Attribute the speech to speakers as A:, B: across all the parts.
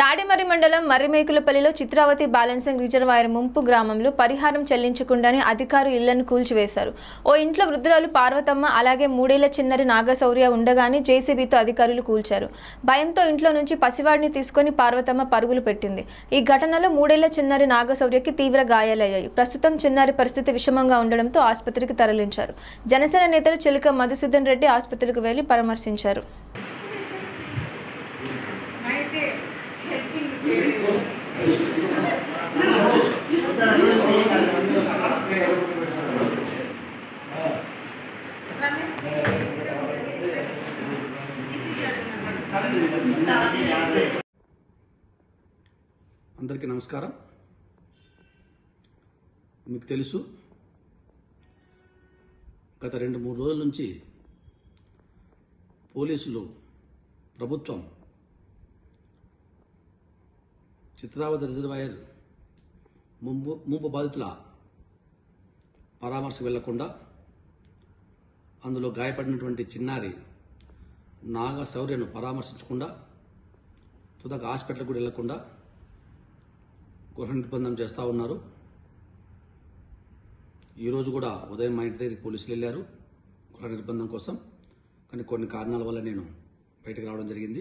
A: తాడిమర్రి మండలం మర్రిమేకులపల్లిలో Chitravati balancing reservoir ముంపు గ్రామంలో పరిహారం చెల్లించకుండానే అధికారులు ఇళ్లను కూల్చివేశారు ఓ ఇంట్లో వృద్ధురాలు పార్వతమ్మ అలాగే మూడేళ్ల చిన్నరి నాగశౌర్య ఉండగానే జేసీబీతో అధికారులు కూల్చారు భయంతో ఇంట్లో నుంచి పసివాడిని తీసుకొని పార్వతమ్మ పరుగులు పెట్టింది ఈ ఘటనలో మూడేళ్ల చిన్నారి నాగశౌర్యకి తీవ్ర గాయాలయ్యాయి ప్రస్తుతం చిన్నారి పరిస్థితి విషమంగా ఉండడంతో ఆసుపత్రికి తరలించారు జనసేన నేతలు చిలుక మధుసూదన్ రెడ్డి ఆసుపత్రికి వెళ్లి పరామర్శించారు
B: అందరికీ నమస్కారం మీకు తెలుసు గత రెండు మూడు రోజుల నుంచి పోలీసులు ప్రభుత్వం చిత్రావతి రిజర్వాయర్ ముంపు ముంపు బాధితుల పరామర్శ వెళ్లకుండా అందులో గాయపడినటువంటి చిన్నారి నాగ శౌర్యను పరామర్శించకుండా తుదక హాస్పిటల్ కూడా వెళ్లకుండా గృహ నిర్బంధం చేస్తూ ఉన్నారు ఈరోజు కూడా ఉదయం మా ఇంటి దగ్గరికి పోలీసులు వెళ్ళారు గృహ నిర్బంధం కోసం కానీ కొన్ని కారణాల వల్ల నేను బయటకు రావడం జరిగింది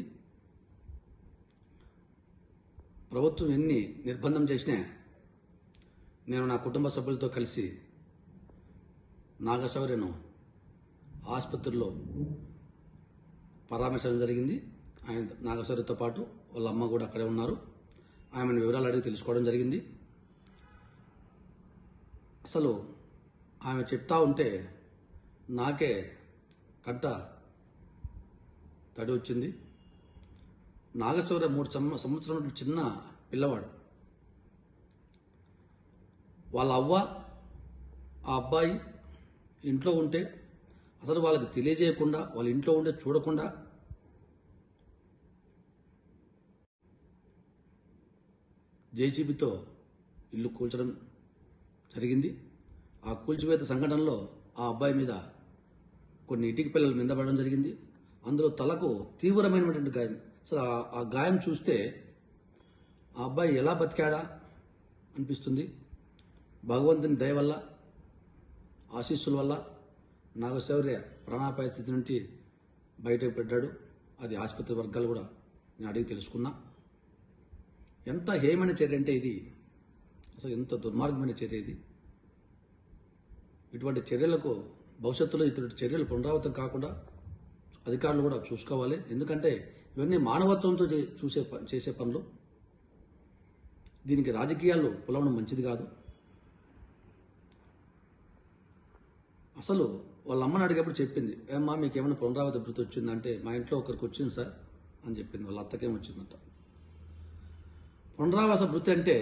B: ప్రభుత్వం ఎన్ని నిర్బంధం చేసినా నేను నా కుటుంబ సభ్యులతో కలిసి నాగశౌర్యను ఆసుపత్రిలో పరామర్శించడం జరిగింది ఆయన నాగశౌర్యతో పాటు వాళ్ళ అమ్మ కూడా అక్కడే ఉన్నారు ఆమెను వివరాలు అడిగి తెలుసుకోవడం జరిగింది అసలు ఆమె చెప్తా ఉంటే నాకే కంట తడి వచ్చింది నాగశౌర్య మూడు సంవ- సంవత్సరం చిన్న పిల్లవాడు వాళ్ళ అవ్వ ఆ అబ్బాయి ఇంట్లో ఉంటే అసలు వాళ్ళకి తెలియజేయకుండా వాళ్ళ ఇంట్లో ఉంటే చూడకుండా జేసీబీతో ఇల్లు కూల్చడం జరిగింది ఆ కూల్చివేత సంఘటనలో ఆ అబ్బాయి మీద కొన్ని ఇటుక పిల్లలు మీద పడడం జరిగింది అందులో తలకు తీవ్రమైనటువంటి గాయం అసలు ఆ- ఆ గాయం చూస్తే ఆ అబ్బాయి ఎలా బతికాడా అనిపిస్తుంది భగవంతుని దయ వల్ల ఆశీస్సుల వల్ల నాగశౌర్య ప్రాణాపాయ స్థితి నుంచి బయటకు పడ్డాడు అది ఆసుపత్రి వర్గాలు కూడా నేను అడిగి తెలుసుకున్నా ఎంత హేమైన చర్య అంటే ఇది అసలు ఎంత దుర్మార్గమైన చర్య ఇది ఇటువంటి చర్యలకు భవిష్యత్తులో ఇటువంటి చర్యలు పునరావృతం కాకుండా అధికారులు కూడా చూసుకోవాలి ఎందుకంటే ఇవన్నీ మానవత్వంతో చే- చూసే ప- చేసే పనులు దీనికి రాజకీయాలు పులవడం మంచిది కాదు అసలు వాళ్ళ అమ్మని అడిగేప్పుడు చెప్పింది ఏమ్మా మీకు ఏమైనా పునరావృత భృతి వచ్చిందంటే మా ఇంట్లో ఒకరికి వచ్చింది సార్ అని చెప్పింది వాళ్ళ అత్తకేం వచ్చిందంట పునరావాస భృతి అంటే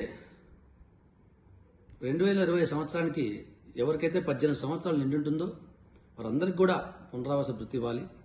B: రెండు వేల ఇరవై సంవత్సరానికి ఎవరికైతే పద్దెనిమిది సంవత్సరాలు నిండి ఉంటుందో వారందరికీ కూడా పునరావాస భృతి ఇవ్వాలి